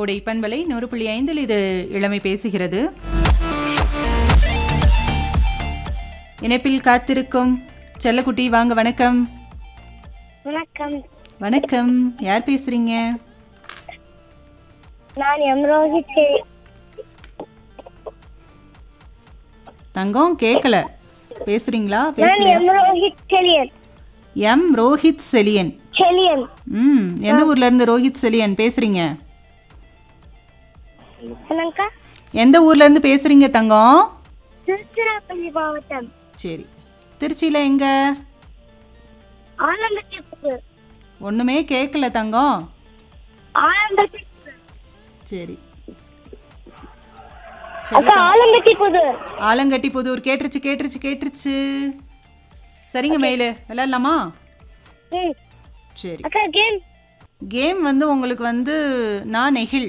கோடை பண்பலை நூறு புள்ளி ஐந்தில் இது இளமை பேசுகிறது இணைப்பில் காத்திருக்கும் செல்லக்குட்டி வாங்க வணக்கம் வணக்கம் வணக்கம் யார் பேசுறீங்க நான் எம் ரோஹித் தங்கம் கேட்கல பேசுறீங்களா நான் பேசலையா எம் ரோஹித் செலியன் எம் ரோஹித் செலியன் செலியன் ம் எந்த ஊர்ல இருந்து ரோஹித் செலியன் பேசுறீங்க என்னங்கக்கா எந்த ஊர்ல இருந்து பேசுறீங்க தங்கம் திருச்சிராப்பள்ளி மாவட்டம் சரி திருச்சியில எங்க ஆலம்பட்டி புதூர் ஒண்ணுமே கேட்கல தங்கம் ஆலம்பட்டி புதூர். சரி சரி அக்கா ஆலம்பட்டி புதூர் ஆலங்கட்டி புதூர் கேட்டுருச்சு கேட்டுருச்சு கேட்டுருச்சு சரிங்க மயிலு விளையாடலாமா ம் சரி அக்கா கேம் கேம் வந்து உங்களுக்கு வந்து நான் நெகிழ்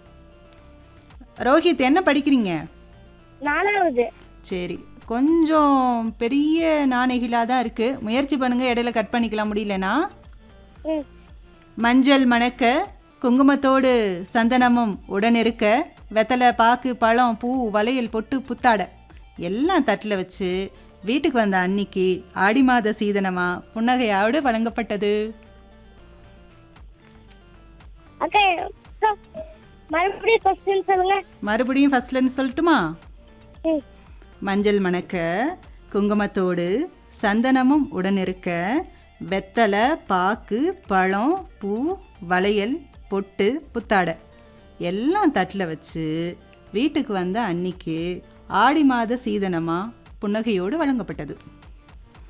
ரோஹித் என்ன படிக்கிறீங்க நாலாவது சரி கொஞ்சம் பெரிய நாணெகிலாக தான் இருக்குது முயற்சி பண்ணுங்கள் இடையில கட் பண்ணிக்கலாம் முடியலனா ம் மஞ்சள் மணக்க குங்குமத்தோடு சந்தனமும் உடனிருக்க வெத்தலை பாக்கு பழம் பூ வளையல் பொட்டு புத்தாடை எல்லாம் தட்டில் வச்சு வீட்டுக்கு வந்த அன்னிக்கு ஆடி மாத சீதனமா புன்னகையோடு வழங்கப்பட்டது அக்கா அக்கா, மறுபடியும் கொஸ்டின் சொல்லுங்க மறுபடியும் ஃபர்ஸ்ட்லேருந்து சொல்லட்டுமா ம் மஞ்சள் மணக்க குங்குமத்தோடு சந்தனமும் உடனிருக்க வெத்தலை பாக்கு பழம் பூ வளையல் பொட்டு புத்தாடை எல்லாம் தட்டில் வச்சு வீட்டுக்கு வந்த அன்னிக்கு ஆடி மாத சீதனமாக புன்னகையோடு வழங்கப்பட்டது